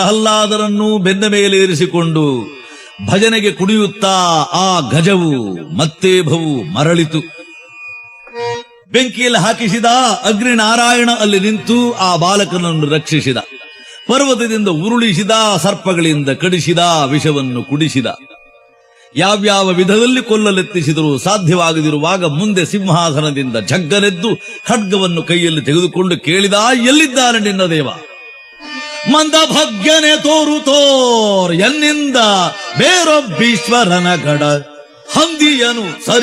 ಪ್ರಹ್ಲಾದರನ್ನು ಬೆನ್ನ ಮೇಲೆ ಇರಿಸಿಕೊಂಡು ಭಜನೆಗೆ ಕುಣಿಯುತ್ತಾ ಆ ಗಜವು ಮತ್ತೆ ಭವು ಮರಳಿತು ಬೆಂಕಿಯಲ್ಲಿ ಹಾಕಿಸಿದ ಅಗ್ನಿ ನಾರಾಯಣ ಅಲ್ಲಿ ನಿಂತು ಆ ಬಾಲಕನನ್ನು ರಕ್ಷಿಸಿದ ಪರ್ವತದಿಂದ ಉರುಳಿಸಿದ ಸರ್ಪಗಳಿಂದ ಕಡಿಸಿದ ವಿಷವನ್ನು ಕುಡಿಸಿದ ಯಾವ್ಯಾವ ವಿಧದಲ್ಲಿ ಕೊಲ್ಲಲೆತ್ತಿಸಿದರೂ ಸಾಧ್ಯವಾಗದಿರುವಾಗ ಮುಂದೆ ಸಿಂಹಾಸನದಿಂದ ಜಗ್ಗನೆದ್ದು ಖಡ್ಗವನ್ನು ಕೈಯಲ್ಲಿ ತೆಗೆದುಕೊಂಡು ಕೇಳಿದ ಎಲ್ಲಿದ್ದಾನೆ ನಿನ್ನ ದೇವ ಮಂದಭಗ್ಯನೆ ತೋರು ತೋರ್ ಎನ್ನಿಂದ ಬೇರೊಬ್ಬೀಶ್ವರನ ಗಡ ಹಂದಿಯನು ಸರಿ